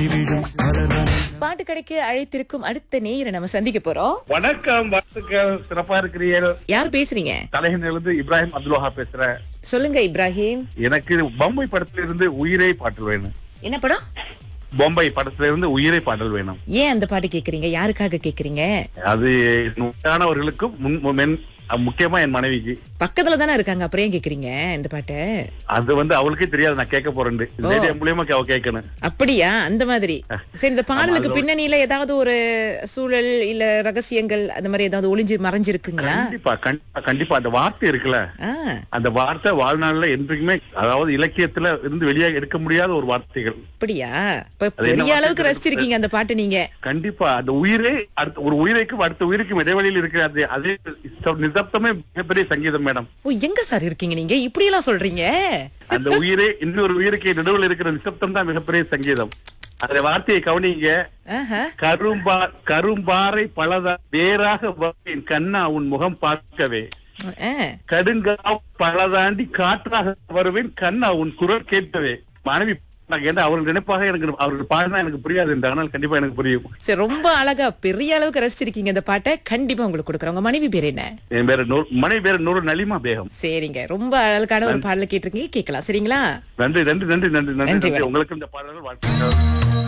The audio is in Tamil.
மலர்ந்திடும் மலர்வனம் பாட்டு கடைக்கு அழைத்திருக்கும் அடுத்த நேயரை நம்ம சந்திக்க போறோம் வணக்கம் வாழ்த்துக்கள் சிறப்பா இருக்கிறீர்கள் யார் பேசுறீங்க தலைநகர்ல இப்ராஹிம் அப்துல் வஹாப் பேசுறேன் சொல்லுங்க இப்ராஹிம் எனக்கு பொம்பை படத்துல இருந்து உயிரை பாடல் வேணும் என்ன படம் பொம்பை படத்துல இருந்து உயிரை பாடல் வேணும் ஏன் அந்த பாட்டு கேக்குறீங்க யாருக்காக கேக்குறீங்க அது நூறானவர்களுக்கும் முன் மென் முக்கியமா என் மனைவிக்கு பக்கத்துல தானே இருக்காங்க அப்புறம் ஏன் கேக்குறீங்க இந்த பாட்டை அது வந்து அவளுக்கே தெரியாது நான் கேட்க போறேன் ரேடியோ மூலியமா அவ கேட்கணும் அப்படியா அந்த மாதிரி சரி இந்த பாடலுக்கு அதோட- பின்னணியில ஏதாவது ஒரு சூழல் இல்ல ரகசியங்கள் அந்த மாதிரி ஏதாவது ஒளிஞ்சு மறைஞ்சிருக்குங்களா கண்டிப்பா கண்டிப்பா கண்டிப்பா அந்த வார்த்தை இருக்குல்ல ஆ, அந்த வார்த்தை வாழ்நாள்ல என்றைக்குமே அதாவது இலக்கியத்துல இருந்து வெளியே எடுக்க முடியாத ஒரு வார்த்தைகள் அப்படியா இப்ப அது என்ன பெரிய அளவுக்கு வார்த்தை? ரசிச்சிருக்கீங்க அந்த பாட்டு நீங்க கண்டிப்பா அந்த உயிரே அடுத்த ஒரு உயிரைக்கும் அடுத்த உயிருக்கும் இடைவெளியில் இருக்கிற அது அதே நிசப்தமே மிகப்பெரிய சங்கீதம் மேடம் ஓ எங்க சார் இருக்கீங்க நீங்க இப்படி எல்லாம் சொல்றீங்க அந்த உயிரே இன்னொரு உயிருக்கு நடுவில் இருக்கிற நிசப்தம் தான் மிகப்பெரிய சங்கீதம் அந்த வார்த்தையை கவனிங்க ஆஹா. கரும்பா கரும்பாறை பலதா வேறாக வருவேன் கண்ணா உன் முகம் பார்க்கவே ஆ. கடுங்கா பலதாண்டி காற்றாக வருவேன் கண்ணா உன் குரல் கேட்கவே மனைவி நான் ஏன்னா அவர்கள் நினைப்பாக எனக்கு அவர்கள் பாடினா எனக்கு புரியாது என்று ஆனால் கண்டிப்பா எனக்கு புரியும் சரி ரொம்ப அழகா பெரிய அளவுக்கு ரசிச்சிருக்கீங்க இந்த பாட்டை கண்டிப்பா உங்களுக்கு கொடுக்குறோம் உங்க மனைவி பேர் என்ன என் பேரு நூறு மனைவி பேரு நூறு நலிமா பேகம் சரிங்க ரொம்ப அழகான ஒரு பாடல கேட்டிருக்கீங்க கேட்கலாம் சரிங்களா நன்றி நன்றி நன்றி நன்றி நன்றி நன்றி, நன்றி உங்களுக்கு இந்த பாடல்கள் வாழ்த்துக்கள்